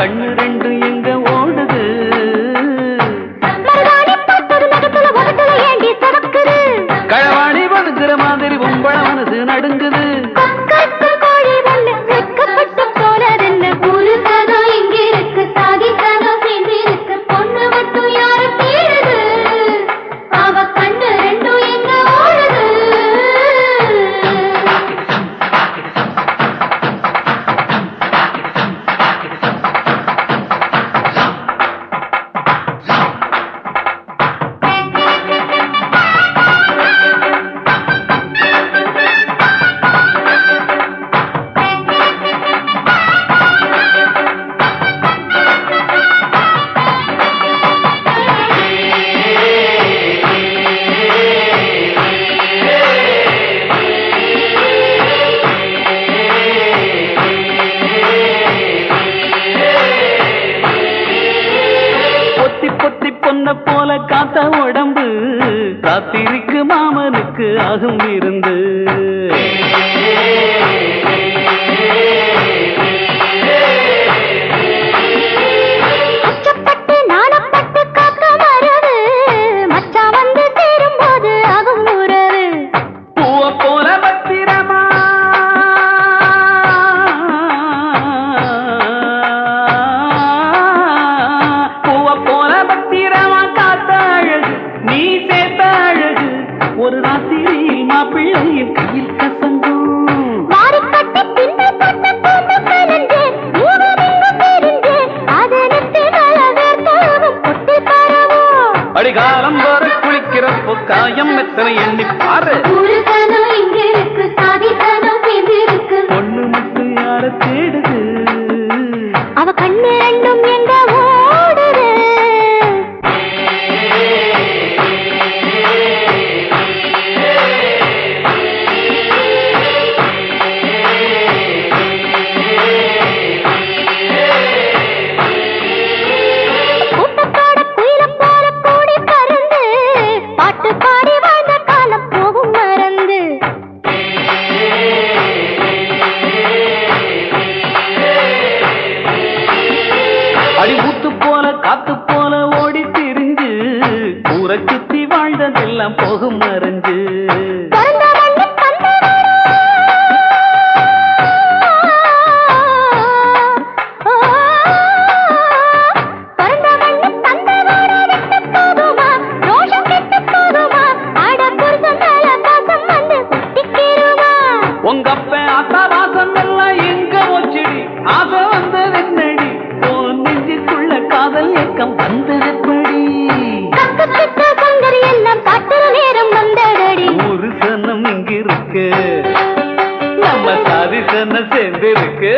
கண்ணு ரெண்டு எங்க ஓடுது மருதாணி போட்டது நகத்துல உதட்டுல ஏண்டி சதக்குது களவாணி பதுக்குற மாதிரி உம்பள மனசு நடுங்குது கொக்கரக்கு கோழி ஒண்ணு வெட்கப்பட்டு போனதென்ன ஒரு சதம் இங்க இருக்கு சாதி சதம் சேர்ந்து இருக்கு பொண்ணு மட்டும் யாரு தேடுது அவ கண்ணு ரெண்டும் எங்க ஓடுது பொத்தி பொத்தி பொன்ன போல காத்த உடம்பு காத்திருக்கு மாமனுக்கு ஆகும் இருந்து அச்சப்பட்டு நாணப்பட்டு காக்க மரது மச்சான் வந்து சேரும்போது ஆகும் உறவு பூவ போல பத்திரமா பூவ போல பத்திரமா காத்த அழகு நீ சேர்த்த அழகு ஒரு ராத்திரியில் மாப்பிள்ளையின் கையில் கசங்கும் மாறிக்கட்டி பின்னை போட்ட பொண்ணு கலந்து ஊரெங்கு தெரிஞ்சு அதனத்து நலவேர்த்தாவும் பொட்டி பரவும் அடிகாலம் வர குளிக்கிறப்போ காயம் எத்தனை எண்ணி பாரு ஒரு சனம் இங்க இருக்கு சாதி சனம் சேர்ந்து இருக்கு பொண்ணு மட்டும் யார தேடுது அவ கண்ணு ரெண்டும் எங்க ஓடுது கூட்டத்தோட குயிலம் போல கூடி பறந்து பாட்டு பாடி வாழ்ந்த காலம் போகும் மறந்து அடி ஊத்து போல காத்து போல ஓடி திரிஞ்சு ஊரை சுத்தி வாழ்ந்ததெல்லாம் போகும் மறைஞ்சு பிறந்த மண்ணு தந்தவனா? ஆ, பிறந்த மண்ணு தந்தவனா விட்டு போகுமா? ரோஷம் கெட்டு போகுமா? அட புருஷன் மேல பாசம் வந்து ஒட்டிக்கிருமா? உங்க அப்ப அத்தா வாசம் எல்லாம் எங்க வச்சுடி ஆசை வந்தது என்னடி உன் நெஞ்சுக்குள்ள காதல் ஏக்கம் வந்தது எப்படி கக்கு கிட்ட சங்கரி எல்லாம் காட்டுற நேரம் வந்ததடி ஒரு சனம் இங்க இருக்கு நம்ம சாதி சனம் சேர்ந்து இருக்கு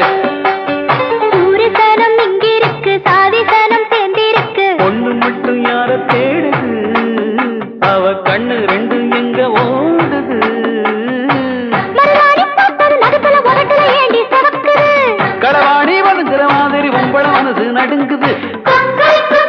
ஊருத்தனம் இங்கிருக்கு சாதித்தனம் சேர்ந்திருக்கு பொண்ணு மட்டும் யார தேடுது அவ கண்ணு ரெண்டு எங்க ஓடுது மருதாணி போட்டது நகத்துல உதட்டுல ஏண்டி சதக்குது களவாணி வழுங்குற மாதிரி உம்பள மனசு நடுங்குது கொக்கரிக்கு